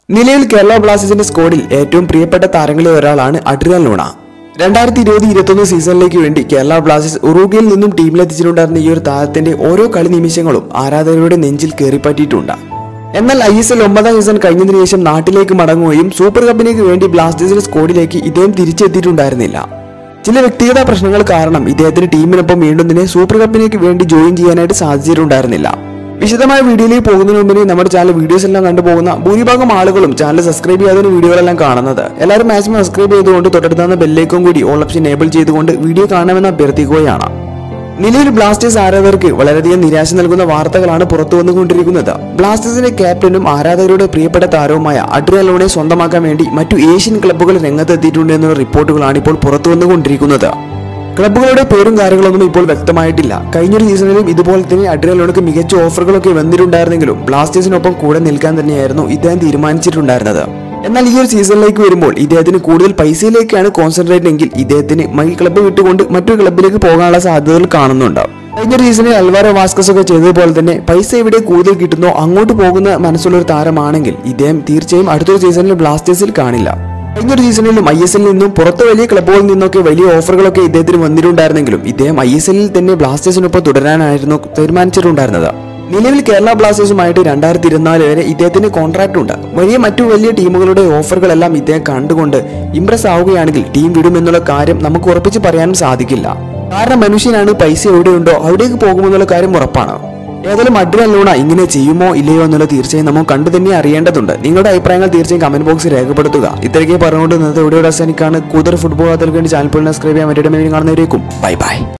നിലവിൽ കേരള ബ്ലാസ്റ്റേഴ്സിന്റെ സ്ക്വാഡിൽ ഏറ്റവും പ്രിയപ്പെട്ട താരങ്ങളിൽ ഒരാളാണ് അഡ്രിയൽ ലൂണ രണ്ടായിരത്തി ഇരുപത് ഇരുപത്തൊന്ന് സീസണിലേക്ക് വേണ്ടി കേരള ബ്ലാസ്റ്റേഴ്സ് ഉറുഗയിൽ നിന്നും ടീമിലെത്തിച്ചിട്ടുണ്ടായിരുന്ന ഈ ഒരു താരത്തിന്റെ ഓരോ കളി നിമിഷങ്ങളും ആരാധകരുടെ നെഞ്ചിൽ കയറിപ്പറ്റിയിട്ടുണ്ട് എന്നാൽ ഐ എസ് എൽ ഒമ്പതാം സീസൺ കഴിഞ്ഞതിനു ശേഷം നാട്ടിലേക്ക് മടങ്ങുകയും സൂപ്പർ കപ്പിനേക്ക് വേണ്ടി ബ്ലാസ്റ്റേഴ്സിന്റെ സ്ക്വാഡിലേക്ക് ഇദ്ദേഹം തിരിച്ചെത്തിയിട്ടുണ്ടായിരുന്നില്ല ചില വ്യക്തിഗത പ്രശ്നങ്ങൾ കാരണം ഇദ്ദേഹത്തിന് ടീമിനൊപ്പം വീണ്ടും തന്നെ സൂപ്പർ കപ്പിനേക്ക് വേണ്ടി ജോയിൻ ചെയ്യാനായിട്ട് സാധിച്ചിട്ടുണ്ടായിരുന്നില്ല വിശദമായ വീഡിയോയിലേക്ക് പോകുന്നതിന് മുമ്പിന് നമ്മുടെ ചാനൽ വീഡിയോസ് എല്ലാം കണ്ടുപോകുന്ന ഭൂരിഭാഗം ആളുകളും ചാനൽ സബ്സ്ക്രൈബ് ചെയ്യാതെ വീഡിയോകളെല്ലാം കാണുന്നത് എല്ലാവരും മാക്സിമം സബ്സ്ക്രൈബ് ചെയ്തുകൊണ്ട് തൊട്ടടുത്തുന്ന ബെല്ലേക്കും കൂടി ഓൾ ഓപ്ഷൻ എനേബിൾ ചെയ്തുകൊണ്ട് വീഡിയോ കാണണമെന്ന് അഭ്യർത്ഥിക്കുകയാണ് നിലവിൽ ബ്ലാസ്റ്റേഴ്സ് ആരാധകർക്ക് വളരെയധികം നിരാശ നൽകുന്ന വാർത്തകളാണ് പുറത്തു വന്നുകൊണ്ടിരിക്കുന്നത് ബ്ലാസ്റ്റേഴ്സിന്റെ ക്യാപ്റ്റനും ആരാധകരുടെ പ്രിയപ്പെട്ട താരവുമായ അഡ്രിയലോണെ സ്വന്തമാക്കാൻ വേണ്ടി മറ്റു ഏഷ്യൻ ക്ലബ്ബുകൾ രംഗത്തെത്തിയിട്ടുണ്ട് എന്നുള്ള റിപ്പോർട്ടുകളാണ് ഇപ്പോൾ പുറത്തു വന്നുകൊണ്ടിരിക്കുന്നത് ക്ലബ്ബുകളുടെ പേരും കാര്യങ്ങളൊന്നും ഇപ്പോൾ വ്യക്തമായിട്ടില്ല കഴിഞ്ഞൊരു സീസണിലും ഇതുപോലെ തന്നെ അഡ്രിയലോണക്ക് മികച്ച ഓഫറുകളൊക്കെ വന്നിട്ടുണ്ടായിരുന്നെങ്കിലും ബ്ലാസ്റ്റേഴ്സിനൊപ്പം കൂടെ നിൽക്കാൻ തന്നെയായിരുന്നു ഇദ്ദേഹം തീരുമാനിച്ചിട്ടുണ്ടായിരുന്നത് എന്നാൽ ഈ ഒരു സീസണിലേക്ക് വരുമ്പോൾ ഇദ്ദേഹത്തിന് കൂടുതൽ പൈസയിലേക്കാണ് കോൺസെൻട്രേറ്റ് എങ്കിൽ ഇദ്ദേഹത്തിന് മൈ ക്ലബ്ബ് വിട്ടുകൊണ്ട് മറ്റൊരു ക്ലബ്ബിലേക്ക് പോകാനുള്ള സാധ്യതകൾ കാണുന്നുണ്ട് കഴിഞ്ഞൊരു സീസണിൽ അൽവാരോ വാസ്കസ് ഒക്കെ ചെയ്തതുപോലെ തന്നെ പൈസ എവിടെ കൂടുതൽ കിട്ടുന്നോ അങ്ങോട്ട് പോകുന്ന മനസ്സുള്ള ഒരു താരമാണെങ്കിൽ ഇദ്ദേഹം തീർച്ചയായും അടുത്തൊരു സീസണിൽ ബ്ലാസ്റ്റേഴ്സിൽ കാണില്ല കഴിഞ്ഞൊരു സീസണിലും ഐ എസ് എല്ലിൽ നിന്നും പുറത്ത് വലിയ ക്ലബ്ബുകളിൽ നിന്നൊക്കെ വലിയ ഓഫറുകളൊക്കെ ഇദ്ദേഹത്തിന് വന്നിട്ടുണ്ടായിരുന്നെങ്കിലും ഇദ്ദേഹം ഐ എസ് എല്ലിൽ തന്നെ ബ്ലാസ്റ്റേഴ്സിനൊപ്പം തുടരാനായിരുന്നു തീരുമാനിച്ചിട്ടുണ്ടായിരുന്നത് നിലവിൽ കേരള ബ്ലാസ്റ്റേഴ്സുമായിട്ട് രണ്ടായിരത്തി ഇരുപത്തിനാല് വരെ ഇദ്ദേഹത്തിന് കോൺട്രാക്ട് ഉണ്ട് വലിയ മറ്റു വലിയ ടീമുകളുടെ ഓഫറുകളെല്ലാം ഇദ്ദേഹം കണ്ടുകൊണ്ട് ഇംപ്രസ് ആവുകയാണെങ്കിൽ ടീം വിടുമെന്നുള്ള കാര്യം നമുക്ക് ഉറപ്പിച്ച് പറയാനും സാധിക്കില്ല കാരണം മനുഷ്യനാണ് പൈസ എവിടെയുണ്ടോ അവിടേക്ക് പോകുമെന്നുള്ള കാര്യം ഉറപ്പാണ് ഏതായാലും അഡ്രിയൽ ലൂണ ഇങ്ങനെ ചെയ്യുമോ ഇല്ലയോ എന്നുള്ളത് തീർച്ചയായും നമുക്ക് കണ്ടു തന്നെ അറിയേണ്ടതുണ്ട് നിങ്ങളുടെ അഭിപ്രായങ്ങൾ തീർച്ചയായും കമന്റ് ബോക്സിൽ രേഖപ്പെടുത്തുക ഇത്രയൊക്കെ പറഞ്ഞുകൊണ്ട് ഇന്നത്തെ വീഡിയോ അവസാനിക്കാണ് കൂടുതൽ ഫുട്ബോൾ അതിൽ വേണ്ടി ചാനൽ സബ്സ്ക്രൈബ് ചെയ്യാൻ പറ്റിയിട്ട് കാണുന്നവരേക്കും ബൈ ബൈ